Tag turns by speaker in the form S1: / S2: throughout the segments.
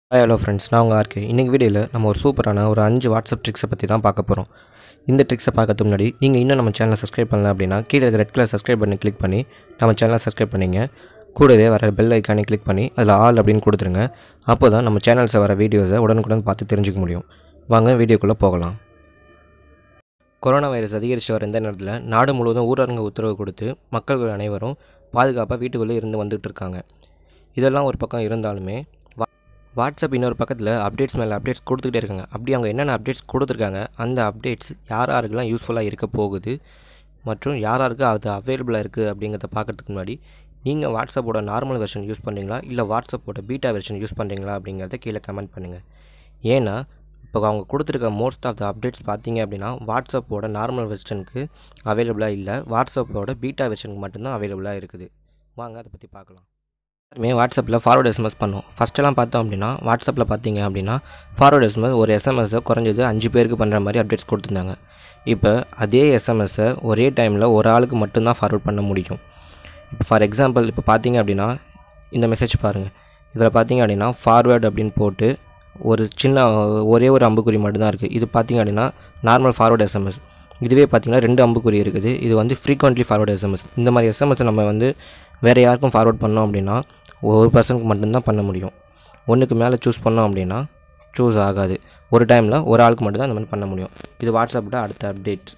S1: hi hello friends நான் உங்கள் RK இன்றைக்கி வீடியோவில் நம்ம ஒரு சூப்பரான ஒரு அஞ்சு வாட்ஸ்அப் ட்ரிக்ஸை பற்றி தான் பார்க்க போகிறோம் இந்த ட்ரிக்ஸை பார்க்கறதுக்கு முன்னாடி நீங்கள் இன்னும் நம்ம சேனலை சப்ஸ்கிரைப் பண்ணல அப்படின்னா கீழே இருக்க ரெட் கலர் சப்ஸ்கிரைப் பண்ணி கிளிக் பண்ணி நம்ம சேனலை சப்ஸ்கிரைப் பண்ணிங்க கூடவே வர பெல் ஐக்கானே கிளிக் பண்ணி அதில் ஆல் அப்படின்னு கொடுத்துருங்க அப்போ தான் நம்ம சேனல்ஸை வர வீடியோஸை உடனுக்குடன் பார்த்து தெரிஞ்சுக்க முடியும் வாங்க வீடியோக்குள்ளே போகலாம் கொரோனா வைரஸ் அதிகரித்து வர இந்த நேரத்தில் நாடு முழுவதும் ஊரடங்கு உத்தரவு கொடுத்து மக்கள்கள் அனைவரும் பாதுகாப்பாக வீட்டுக்குள்ளே இருந்து வந்துட்டு இருக்காங்க இதெல்லாம் ஒரு பக்கம் இருந்தாலுமே வா- வாட்ஸ்அப் இன்னொரு பக்கத்தில் அப்டேட்ஸ் மேலே அப்டேட்ஸ் கொடுத்துக்கிட்டே இருக்காங்க அப்படி அவங்க என்னென்ன அப்டேட்ஸ் கொடுத்துருக்காங்க அந்த அப்டேட்ஸ் யார் யாருக்கெல்லாம் யூஸ்ஃபுல்லாக இருக்க போகுது மற்றும் யார் யாருக்கு அது அவைலபிளாக இருக்குது அப்படிங்கிறத பார்க்கறதுக்கு முன்னாடி நீங்கள் வாட்ஸ்அப்போட நார்மல் வெர்ஷன் யூஸ் பண்ணுறீங்களா இல்லை வாட்ஸ்அப்போட பீட்டா வெர்ஷன் யூஸ் பண்ணுறீங்களா அப்படிங்கிறத கீழே கமெண்ட் பண்ணுங்கள் ஏன்னா இப்போ அவங்க கொடுத்துருக்க மோஸ்ட் ஆஃப் த அப்டேட்ஸ் பார்த்தீங்க அப்படின்னா வாட்ஸ்அப்போட நார்மல் வெர்ஷனுக்கு அவைலபிளாக இல்லை வாட்ஸ்அப்போட பீட்டா வெர்ஷனுக்கு மட்டும்தான் அவைலபிளாக இருக்குது வாங்க அதை பற்றி பார்க்கலாம் எல்லாருமே வாட்ஸ்அப்பில் ஃபார்வர்ட் எஸ்எம்எஸ் பண்ணோம் ஃபஸ்ட்டெல்லாம் பார்த்தோம் அப்படின்னா வாட்ஸ்அப்பில் பார்த்தீங்க அப்படின்னா ஃபார்வர்ட் எஸ்எம்எஸ் ஒரு எஸ்எம்எஸை குறைஞ்சது அஞ்சு பேருக்கு பண்ணுற மாதிரி அப்டேட்ஸ் கொடுத்துருந்தாங்க இப்போ அதே எஸ்எம்எஸை ஒரே டைமில் ஒரு ஆளுக்கு மட்டும்தான் ஃபார்வர்ட் பண்ண முடியும் இப்போ ஃபார் எக்ஸாம்பிள் இப்போ பார்த்தீங்க அப்படின்னா இந்த மெசேஜ் பாருங்கள் இதில் பார்த்தீங்க அப்படின்னா ஃபார்வேர்டு அப்படின்னு போட்டு ஒரு சின்ன ஒரே ஒரு அம்புக்குறி மட்டும்தான் இருக்குது இது பார்த்தீங்க அப்படின்னா நார்மல் ஃபார்வர்டு எஸ்எம்எஸ் இதுவே பார்த்தீங்கன்னா ரெண்டு அம்புக்குறி இருக்குது இது வந்து ஃப்ரீக்வெண்ட்லி ஃபார்வர்டு எஸ்எம்எஸ் இந்த மாதிரி எஸ்எம்எஸ் நம்ம வந்து வேறு யாருக்கும் ஃபார்வர்ட் பண்ணோம் அப்படின்னா ஒரு பர்சனுக்கு மட்டும்தான் பண்ண முடியும் ஒன்றுக்கு மேலே சூஸ் பண்ணோம் அப்படின்னா சூஸ் ஆகாது ஒரு டைமில் ஒரு ஆளுக்கு மட்டும்தான் இந்த மாதிரி பண்ண முடியும் இது வாட்ஸ்அப்போட அடுத்த அப்டேட்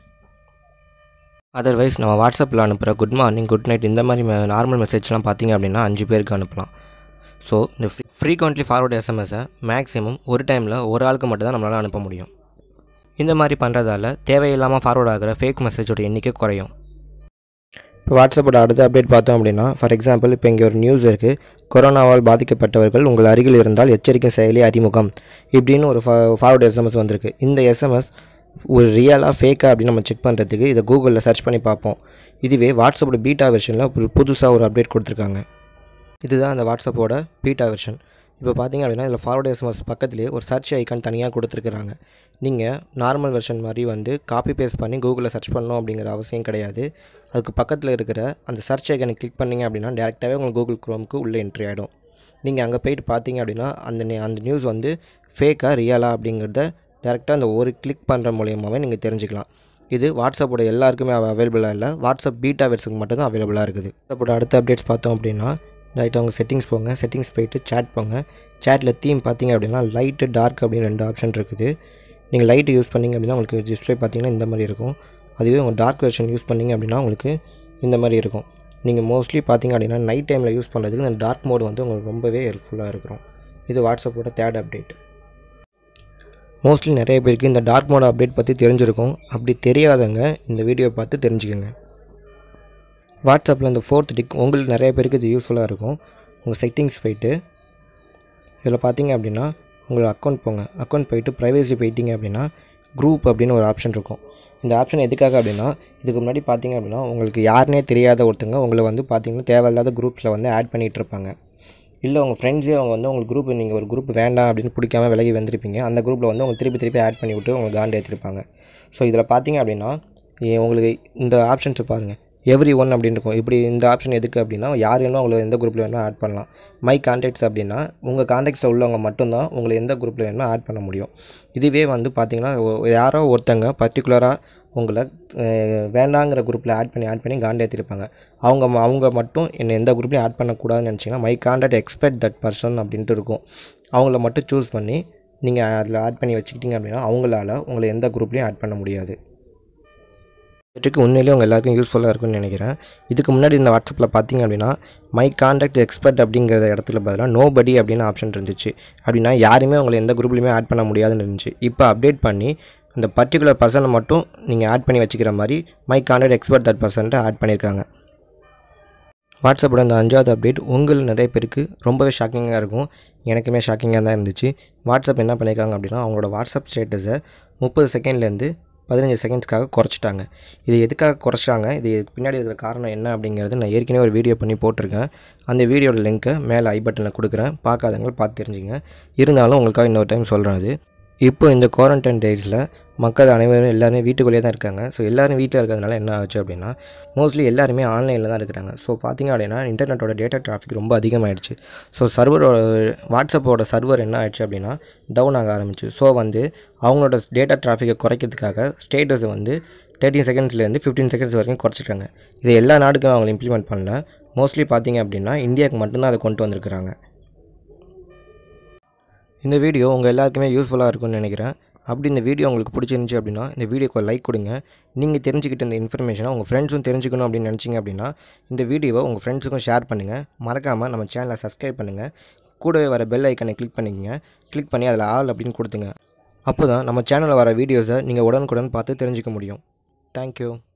S1: அதர்வைஸ் நம்ம வாட்ஸ்அப்பில் அனுப்புகிற குட் மார்னிங் குட் நைட் இந்த மாதிரி நார்மல் மெசேஜ்லாம் பார்த்தீங்க அப்படின்னா அஞ்சு பேருக்கு அனுப்பலாம் ஸோ இந்த ஃப்ரீ ஃப்ரீக்வெண்ட்லி ஃபார்வர்டு எஸ்எம்எஸை மேக்ஸிமம் ஒரு டைமில் ஒரு ஆளுக்கு மட்டும் தான் நம்மளால் அனுப்ப முடியும் இந்த மாதிரி பண்ணுறதால தேவையில்லாமல் ஃபார்வர்ட் ஆகிற ஃபேக் மெசேஜோட எண்ணிக்கை குறையும் இப்போ வாட்ஸ்அப்போட அடுத்த அப்டேட் பார்த்தோம் அப்படின்னா ஃபார் எக்ஸாம்பிள் இப்போ இங்கே ஒரு நியூஸ் இருக்குது கொரோனாவால் பாதிக்கப்பட்டவர்கள் உங்கள் அருகில் இருந்தால் எச்சரிக்கை செயலி அறிமுகம் இப்படின்னு ஒரு ஃபார்வர்டு எஸ்எம்எஸ் வந்திருக்கு இந்த எஸ்எம்எஸ் ஒரு ரியலாக ஃபேக்காக அப்படின்னு நம்ம செக் பண்ணுறதுக்கு இதை கூகுளில் சர்ச் பண்ணி பார்ப்போம் இதுவே வாட்ஸ்அப்போட பீட்டா வெர்ஷனில் ஒரு புதுசாக ஒரு அப்டேட் கொடுத்துருக்காங்க இதுதான் அந்த வாட்ஸ்அப்போட பீட்டா வெர்ஷன் இப்போ பார்த்தீங்க அப்படின்னா இதில் ஃபார்வர்டு எஸ்எம்எஸ் பக்கத்துலேயே ஒரு சர்ச் ஐக்கான் தனியாக கொடுத்துருக்குறாங்க நீங்கள் நார்மல் வெர்ஷன் மாதிரி வந்து காப்பி பேஸ்ட் பண்ணி கூகுளில் சர்ச் பண்ணணும் அப்படிங்கிற அவசியம் கிடையாது அதுக்கு பக்கத்தில் இருக்கிற அந்த சர்ச் ஐக்கனை கிளிக் பண்ணிங்க அப்படின்னா டேரெக்டாகவே உங்களுக்கு கூகுள் க்ரோமுக்கு உள்ளே என்ட்ரி ஆகிடும் நீங்கள் அங்கே போயிட்டு பார்த்தீங்க அப்படின்னா அந்த நே- அந்த நியூஸ் வந்து ஃபேக்காக ரியலா அப்படிங்கிறத டேரெக்டாக அந்த ஒரு கிளிக் பண்ணுற மூலியமாகவே நீங்கள் தெரிஞ்சுக்கலாம் இது வாட்ஸ்அப்போட எல்லாருக்குமே அவைலபிளாக இல்லை வாட்ஸ்அப் பீட்டா வெர்ஸுக்கு மட்டும் தான் அவைலபிளாக இருக்குது வாட்ஸ்அப்போட அடுத்த அப்டேட்ஸ் பார்த்தோம் அப்படின்னா ரைட்டாக உங்கள் செட்டிங்ஸ் போங்க செட்டிங்ஸ் போயிட்டு சேட் போங்க சேட்டில் தீம் பார்த்தீங்க அப்படின்னா லைட்டு டார்க் அப்படின்னு ரெண்டு ஆப்ஷன் இருக்குது நீங்கள் லைட்டு யூஸ் பண்ணீங்க அப்படின்னா உங்களுக்கு டிஸ்ப்ளே பார்த்தீங்கன்னா இந்த மாதிரி இருக்கும் அதுவே உங்கள் டார்க் வெர்ஷன் யூஸ் பண்ணீங்க அப்படின்னா உங்களுக்கு இந்த மாதிரி இருக்கும் நீங்கள் மோஸ்ட்லி பார்த்தீங்க அப்படின்னா நைட் டைமில் யூஸ் பண்ணுறதுக்கு இந்த டார்க் மோட் வந்து உங்களுக்கு ரொம்பவே ஹெல்ப்ஃபுல்லாக இருக்கும் இது வாட்ஸ்அப்போட தேர்ட் அப்டேட் மோஸ்ட்லி நிறைய பேருக்கு இந்த டார்க் மோட் அப்டேட் பற்றி தெரிஞ்சிருக்கும் அப்படி தெரியாதவங்க இந்த வீடியோ பார்த்து தெரிஞ்சுக்கோங்க வாட்ஸ்அப்பில் இந்த ஃபோர்த் டிக் உங்களுக்கு நிறைய பேருக்கு இது யூஸ்ஃபுல்லாக இருக்கும் உங்கள் செட்டிங்ஸ் போயிட்டு இதில் பார்த்தீங்க அப்படின்னா உங்களோட அக்கௌண்ட் போங்க அக்கௌண்ட் போயிட்டு ப்ரைவேசி போயிட்டீங்க அப்படின்னா குரூப் அப்படின்னு ஒரு ஆப்ஷன் இருக்கும் இந்த ஆப்ஷன் எதுக்காக அப்படின்னா இதுக்கு முன்னாடி பார்த்தீங்க அப்படின்னா உங்களுக்கு யாருனே தெரியாத ஒருத்தங்க உங்களை வந்து பார்த்தீங்கன்னா தேவையில்லாத குரூப்ஸில் வந்து ஆட் பண்ணிகிட்டு இருப்பாங்க இல்லை உங்கள் ஃப்ரெண்ட்ஸே அவங்க வந்து உங்களுக்கு குரூப் நீங்கள் ஒரு குரூப் வேண்டாம் அப்படின்னு பிடிக்காம விலகி வந்திருப்பீங்க அந்த குரூப்பில் வந்து அவங்க திருப்பி திருப்பி ஆட் பண்ணி விட்டு உங்களுக்கு காண்டு ஏற்றிருப்பாங்க ஸோ இதில் பார்த்தீங்க அப்படின்னா இ- உங்களுக்கு இந்த ஆப்ஷன்ஸை பாருங்கள் எவ்ரி ஒன் அப்படின்னு இருக்கும் இப்படி இந்த ஆப்ஷன் எதுக்கு அப்படின்னா யார் வேணும் உங்களை எந்த குரூப்பில் வேணும் ஆட் பண்ணலாம் மை கான்டாக்ட்ஸ் அப்படின்னா உங்கள் கான்டாக்ட்ஸில் உள்ளவங்க மட்டும்தான் உங்களை எந்த குரூப்பில் வேணுமோ ஆட் பண்ண முடியும் இதுவே வந்து பார்த்தீங்கன்னா ஒ- யாரோ ஒருத்தங்க பர்டிகுலராக உங்களை அஹ், வேண்டாங்கிற குரூப்பில் ஆட் பண்ணி ஆட் பண்ணி காண்டு ஏற்றிருப்பாங்க அவங்க ம- அவங்க மட்டும் என்னை எந்த குரூப்லையும் ஆட் பண்ணக்கூடாதுன்னு நினச்சிங்கன்னா my contact except that person அப்படின்ட்டு இருக்கும் அவங்கள மட்டும் சூஸ் பண்ணி நீங்கள் அதில் ஆட் பண்ணி வச்சுக்கிட்டீங்க அப்படின்னா அவங்களால உங்களை எந்த குரூப்லையும் ஆட் பண்ண முடியாது இதுக்கு உண்மையிலேயே உங்கள் எல்லாருக்கும் யூஸ்ஃபுல்லாக இருக்கும்னு நினைக்கிறேன் இதுக்கு முன்னாடி இந்த வாட்ஸ்அப்பில் பார்த்தீங்க அப்படின்னா மை கான்டாக்ட் எக்ஸ்பர்ட் அப்படிங்கிற இடத்துல பதிலாக நோ படி அப்படின்னு ஆப்ஷன் இருந்துச்சு அப்படின்னா யாருமே உங்களை எந்த குரூப்லையுமே ஆட் பண்ண முடியாதுன்னு இருந்துச்சு இப்போ அப்டேட் பண்ணி அந்த பர்டிகுலர் பர்சனை மட்டும் நீங்கள் ஆட் பண்ணி வச்சுக்கிற மாதிரி மை கான்டாக்ட் எக்ஸ்பர்ட் தட் பர்சன்ட்டு ஆட் பண்ணியிருக்காங்க வாட்ஸ்அப்போட அந்த அஞ்சாவது அப்டேட் உங்கள் நிறைய பேருக்கு ரொம்பவே ஷாக்கிங்காக இருக்கும் எனக்குமே ஷாக்கிங்காக தான் இருந்துச்சு வாட்ஸ்அப் என்ன பண்ணியிருக்காங்க அப்படின்னா அவங்களோட வாட்ஸ்அப் ஸ்டேட்டஸை முப்பது செகண்ட்லேருந்து பதினஞ்சு செகண்ட்ஸ்க்காக குறைச்சிட்டாங்க இது எதுக்காக குறைச்சாங்க இது இதுக்கு பின்னாடி இருக்கிற காரணம் என்ன அப்படிங்கிறது நான் ஏற்கனவே ஒரு வீடியோ பண்ணி போட்டிருக்கேன் அந்த வீடியோட லிங்க்கை மேலே ஐ பட்டனில் கொடுக்குறேன் பார்க்காதவங்க பார்த்து தெரிஞ்சுங்க இருந்தாலும் உங்களுக்காக இன்னொரு டைம் சொல்கிறேன் அது இப்போ இந்த குவாரண்டைன் டேஸில் மக்கள் அனைவரும் எல்லாருமே வீட்டுக்குள்ளேயே தான் இருக்காங்க ஸோ எல்லோரும் வீட்டில் இருக்கிறதுனால என்ன ஆச்சு அப்படின்னா மோஸ்ட்லி எல்லாருமே ஆன்லைனில் தான் இருக்கிறாங்க ஸோ பார்த்திங்க அப்படின்னா இன்டர்நெட்டோட டேட்டா டிராஃபிக் ரொம்ப அதிகமாகிடுச்சு ஸோ சர்வரோட வாட்ஸ்அப்போட சர்வர் என்ன ஆயிடுச்சு அப்படின்னா டவுன் ஆக ஆரம்பிச்சு ஸோ வந்து அவங்களோட டேட்டா டிராஃபிக்கை குறைக்கிறதுக்காக ஸ்டேட்டஸை வந்து தேர்ட்டின் செகண்ட்ஸ்லேருந்து ஃபிஃப்டீன் செகண்ட்ஸ் வரைக்கும் குறைச்சிட்டாங்க இது எல்லா நாடுக்கும் அவங்க இம்ப்ளிமெண்ட் பண்ணல மோஸ்ட்லி பார்த்திங்க அப்படின்னா இந்தியாவுக்கு மட்டும்தான் அதை கொண்டு வந்திருக்கிறாங்க இந்த வீடியோ உங்கள் எல்லாருக்குமே யூஸ்ஃபுல்லாக இருக்கும்னு நினைக்கிறேன் அப்படி இந்த வீடியோ உங்களுக்கு பிடிச்சிருந்துச்சி அப்படின்னா இந்த வீடியோக்கு லைக் கொடுங்க நீங்கள் தெரிஞ்சுக்கிட்ட இந்த இன்ஃபர்மேஷனை உங்கள் ஃப்ரெண்ட்ஸும் தெரிஞ்சுக்கணும் அப்படின்னு நினச்சிங்க அப்படின்னா இந்த வீடியோவை உங்கள் ஃப்ரெண்ட்ஸுக்கும் ஷேர் பண்ணுங்கள் மறக்காமல் நம்ம சேனலை சப்ஸ்கிரைப் பண்ணுங்கள் கூடவே வர பெல் ஐக்கனை கிளிக் பண்ணிக்கங்க கிளிக் பண்ணி அதில் ஆல் அப்படின்னு கொடுத்துங்க அப்போ தான் நம்ம சேனலில் வர வீடியோஸை நீங்கள் உடனுக்குடன் பார்த்து தெரிஞ்சுக்க முடியும் தேங்க்யூ